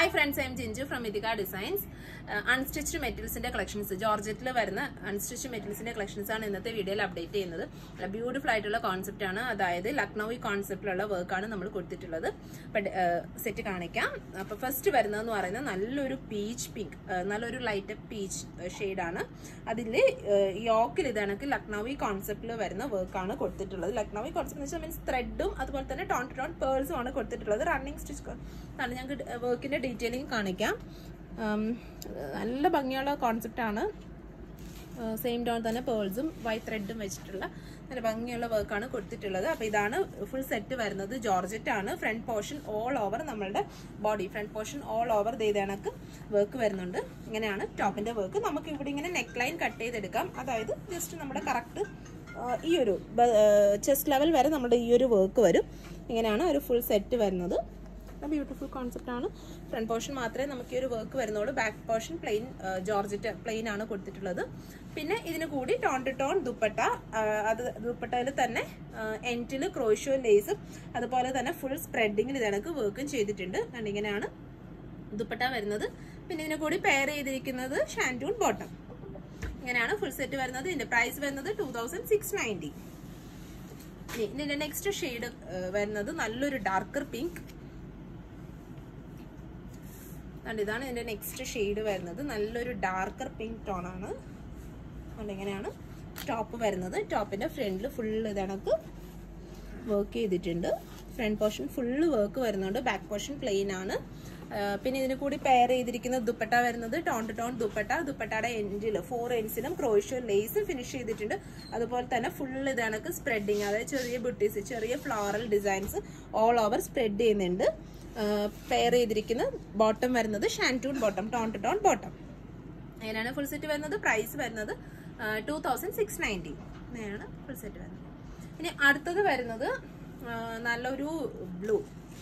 hi friends I'm Jinju from Ithika designs unstitched മെറ്റീരിയൽസിന്റെ collections ജോർജറ്റിൽ വരുന്ന അൺസ്റ്റിച്ച്ഡ് മെറ്റീരിയൽസിന്റെ കളക്ഷൻസ് ആണ് ഇന്നത്തെ വീഡിയോയിൽ അപ്ഡേറ്റ് ചെയ്യുന്നത് ബ്യൂട്ടിഫുൾ ആയിട്ടുള്ള കോൺസെപ്റ്റ് ആണ് അതായത് ലക്നൌവി കോൺസെപ്റ്റിലുള്ള വർക്കാണ് നമ്മൾ കൊടുത്തിട്ടുള്ളത് സെറ്റ് കാണിക്കാം അപ്പൊ ഫസ്റ്റ് വരുന്നതെന്ന് പറയുന്നത് നല്ലൊരു പീച്ച് പിങ്ക് നല്ലൊരു ലൈറ്റ് പീച്ച് ഷെയ്ഡാണ് അതിൽ യോക്കിൽ ഇതാണെങ്കിൽ ലക്നൌവി കോൺസെപ്റ്റിൽ വരുന്ന വർക്കാണ് കൊടുത്തിട്ടുള്ളത് ലക്നൌവി കോൺസെപ്റ്റ് എന്ന് വെച്ചാൽ മീൻസ് ത്രെഡും അതുപോലെ തന്നെ ടോൺ ടു ടോൺ പേൾസും ആണ് കൊടുത്തിട്ടുള്ളത് റണ്ണിങ് സ്റ്റിച്ച് ആണ് ഞങ്ങൾക്ക് വർക്കിന്റെ ഡീറ്റെയിലിംഗ് കാണിക്കാം ഉം, നല്ല ഭംഗിയുള്ള കോൺസെപ്റ്റാണ് സെയിം ടോൺ തന്നെ പേൾസും വൈറ്റ് ത്രെഡും വെച്ചിട്ടുള്ള നല്ല ഭംഗിയുള്ള വർക്കാണ് കൊടുത്തിട്ടുള്ളത് അപ്പോൾ ഇതാണ് ഫുൾ സെറ്റ് വരുന്നത് ജോർജറ്റ് ആണ് ഫ്രണ്ട് പോർഷൻ ഓൾ ഓവർ നമ്മളുടെ body front portion all over ചെയ്ത കണക്ക് വർക്ക് വരുന്നുണ്ട് ഇങ്ങനെയാണ് ടോപ്പിന്റെ വർക്ക് നമുക്ക് ഇവിടെ ഇങ്ങനെ നെക്ക് ലൈൻ കട്ട് ചെയ്തെടുക്കാം അതായത് ജസ്റ്റ് നമ്മുടെ കറക്റ്റ് ഈ ഒരു ചെസ്റ്റ് ലെവൽ വരെ നമ്മുടെ ഈ ഒരു വർക്ക് വരും ഇങ്ങനെയാണ് ഒരു ഫുൾ സെറ്റ് വരുന്നത് ബ്യൂട്ടിഫുൾ കോൺസെപ്റ്റ് ആണ് ഫ്രണ്ട് പോർഷൻ മാത്രമേ നമുക്ക് ഈ ഒരു വർക്ക് വരുന്നുള്ളൂ back portion plain georgette plain ആണ് കൊടുത്തിട്ടുള്ളത് പിന്നെ ഇതിന് കൂടി ടോൺ ടു ടോൺ ദുപ്പട്ട ആ, അത് ദുപ്പട്ടയിൽ തന്നെ എൻറ്റിൽ ക്രോഷോ ലേസും അതുപോലെ തന്നെ ഫുൾ സ്പ്രെഡിങ്ങിൽ ഇതണക്ക് വർക്കും ചെയ്തിട്ടുണ്ട് കണ്ട് ഇങ്ങനെയാണ് ദുപ്പട്ട വരുന്നത് പിന്നെ ഇതിന് കൂടി പെയർ ചെയ്തിരിക്കുന്നത് ഷാൻറ്റൂൺ ബോട്ടം ഇങ്ങനെയാണ് ഫുൾ സെറ്റ് വരുന്നത് ഇതിന്റെ പ്രൈസ് വരുന്നത് ടൂ തൗസൻഡ് സിക്സ് നയൻറ്റി ഇതിന്റെ നെക്സ്റ്റ് ഷെയ്ഡ് വരുന്നത് നല്ലൊരു ഡാർക്കർ പിങ്ക് അതുകൊണ്ട് ഇതാണ് ഇതിന്റെ നെക്സ്റ്റ് ഷെയ്ഡ് വരുന്നത് നല്ലൊരു ഡാർക്കർ പിങ്ക് ടോൺ ആണ് അതുകൊണ്ട് ഇങ്ങനെയാണ് ടോപ്പ് വരുന്നത് ടോപ്പിന്റെ ഫ്രണ്ടിൽ ഫുള്ള് ഇതണക്ക് വർക്ക് ചെയ്തിട്ടുണ്ട് ഫ്രണ്ട് പോർഷൻ ഫുള്ള് വർക്ക് വരുന്നുണ്ട് ബാക്ക് പോർഷൻ പ്ലെയിൻ ആണ് ആ, പിന്നെ ഇതിന് കൂടി പെയർ ചെയ്തിരിക്കുന്ന ദുപ്പട്ട വരുന്നത് ടോൺ ടു ടോൺ ദുപ്പട്ട ദുപ്പട്ടയുടെ എൻഡിൽ ഫോർ എൻഡ്സിലും ക്രോഷ്യോ ലേസ് ഫിനിഷ് ചെയ്തിട്ടുണ്ട് അതുപോലെ തന്നെ ഫുള്ള് ഇതണക്ക് സ്പ്രെഡിങ് അതായത് ചെറിയ ബുട്ടീസ് ചെറിയ floral designs all over spread ചെയ്യുന്നുണ്ട് പെയർ ചെയ്തിരിക്കുന്ന ബോട്ടം വരുന്നത് shantoon bottom tone to tone bottom അതിനാണ് ഫുൾ സെറ്റ് വരുന്നത് പ്രൈസ് വരുന്നത് ടൂ തൗസൻഡ് സിക്സ് നയൻറ്റി അങ്ങനെയാണ് ഫുൾ സെറ്റ് വരുന്നത് ഇനി അടുത്തത് വരുന്നത് ആ, നല്ലൊരു ബ്ലൂ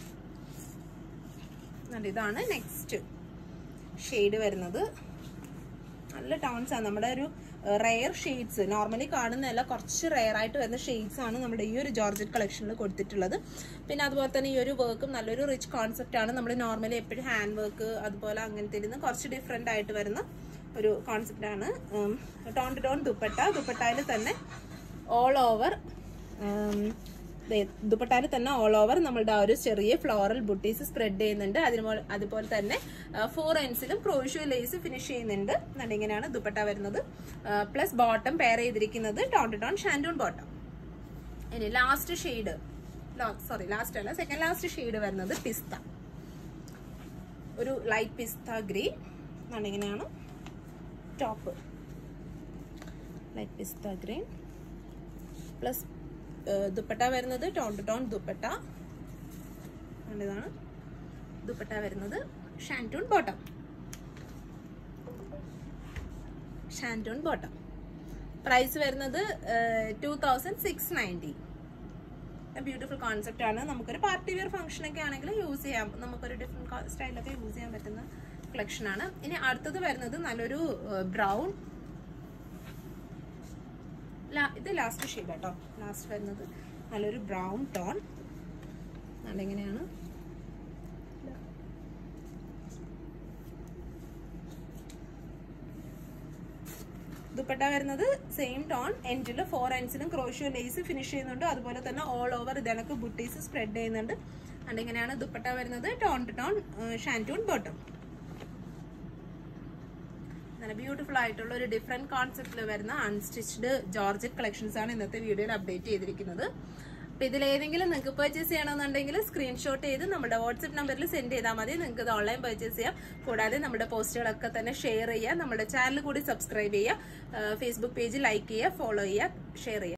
ഇതാണ് നെക്സ്റ്റ് ഷെയ്ഡ് വരുന്നത് നല്ല ടോൺസ് ആണ് നമ്മുടെ ഒരു റെയർ ഷെയ്ഡ്സ് നോർമലി കാണുന്നതല്ല കുറച്ച് റെയർ ആയിട്ട് വരുന്ന ഷെയ്ഡ്സ് ആണ് നമ്മുടെ ഈ ഒരു ജോർജറ്റ് കളക്ഷനിൽ കൊടുത്തിട്ടുള്ളത് പിന്നെ അതുപോലെ തന്നെ ഈ ഒരു വർക്കും നല്ലൊരു റിച്ച് കോൺസെപ്റ്റ് ആണ് നമ്മൾ നോർമലി എപ്പോഴും ഹാൻഡ് വർക്ക് അതുപോലെ അങ്ങനത്തെ നിന്ന് കുറച്ച് ഡിഫറെൻ്റ് ആയിട്ട് വരുന്ന ഒരു കോൺസെപ്റ്റ് ആണ് ടോൺ ടു ടോൺ ദുപ്പട്ട ദുപ്പട്ടയിൽ തന്നെ ഓൾ ഓവർ ദുപ്പട്ടാല് തന്നെ ഓൾ ഓവർ നമ്മളുടെ ആ ഒരു ചെറിയ ഫ്ലോറൽ ബുട്ടീസ് സ്പ്രെഡ് ചെയ്യുന്നുണ്ട് അതിനുപോലെ അതുപോലെ തന്നെ ഫോർ എൻസിലും ക്രോഷ്യോ ലേസ് ഫിനിഷ് ചെയ്യുന്നുണ്ട് എന്നിട്ട് ഇങ്ങനെയാണ് ദുപ്പട്ട വരുന്നത് പ്ലസ് ബോട്ടം പെയർ ചെയ്തിരിക്കുന്നത് tone to tone shantoon bottom ഇനി ലാസ്റ്റ് ഷെയ്ഡ് സോറി ലാസ്റ്റ് അല്ല സെക്കൻഡ് ലാസ്റ്റ് ഷെയ്ഡ് വരുന്നത് പിസ്ത ഒരു ലൈറ്റ് പിസ്ത ഗ്രീൻ എന്നാണ് ഇങ്ങനെയാണ് top light pista green plus dupatta വരുന്നത് ടോൺ ടു ടോൺ ദുപ്പട്ട ഇതാണ് ദുപ്പട്ട വരുന്നത് shantoon bottom shantoon bottom price വരുന്നത് two thousand six ninety beautiful concept ആണ് നമുക്കൊരു പാർട്ടി വെയർ ഫംഗ്ഷൻ ഒക്കെ ആണെങ്കിൽ യൂസ് ചെയ്യാം നമുക്കൊരു ഡിഫറെന്റ് സ്റ്റൈലൊക്കെ യൂസ് ചെയ്യാൻ പറ്റുന്ന കളക്ഷൻ ആണ് ഇനി അടുത്തത് വരുന്നത് നല്ലൊരു ബ്രൗൺ ഇത് ലാസ്റ്റ് ഷെയ്ഡ് കേട്ടോ ലാസ്റ്റ് വരുന്നത് നല്ലൊരു ബ്രൗൺ ടോൺ അതെങ്ങനെയാണ് ദുപ്പട്ട വരുന്നത് സെയിം ടോൺ എൻഡിൽ ഫോർ എൻസിലും ക്രോഷ്യോ ലേസ് ഫിനിഷ് ചെയ്യുന്നുണ്ട് അതുപോലെ തന്നെ ഓൾ ഓവർ ഇതണക്ക് ബുട്ടീസ് സ്പ്രെഡ് ചെയ്യുന്നുണ്ട് അതിങ്ങനെയാണ് ദുപ്പട്ട വരുന്നത് tone to tone shantoon bottom നല്ല ബ്യൂട്ടിഫുൾ ആയിട്ടുള്ള ഒരു ഡിഫറെന്റ് കോൺസെപ്റ്റിൽ വരുന്ന അൺസ്റ്റിച്ച്ഡ് ജോർജറ്റ് കളക്ഷൻസ് ആണ് ഇന്നത്തെ വീഡിയോയിൽ അപ്ഡേറ്റ് ചെയ്തിരിക്കുന്നത് അപ്പൊ ഇതിൽ ഏതെങ്കിലും നിങ്ങൾക്ക് പർച്ചേസ് ചെയ്യണമെന്നുണ്ടെങ്കിൽ സ്ക്രീൻഷോട്ട് ചെയ്ത് നമ്മുടെ വാട്സ്ആപ്പ് നമ്പറിൽ സെൻഡ് ചെയ്താൽ മതി നിങ്ങൾക്ക് ഇത് ഓൺലൈൻ പർച്ചേസ് ചെയ്യാം കൂടാതെ നമ്മുടെ പോസ്റ്റുകളൊക്കെ തന്നെ ഷെയർ ചെയ്യുക നമ്മുടെ ചാനൽ കൂടി സബ്സ്ക്രൈബ് ചെയ്യുക ഫേസ്ബുക്ക് പേജ് ലൈക്ക് ചെയ്യുക ഫോളോ ചെയ്യുക ഷെയർ ചെയ്യുക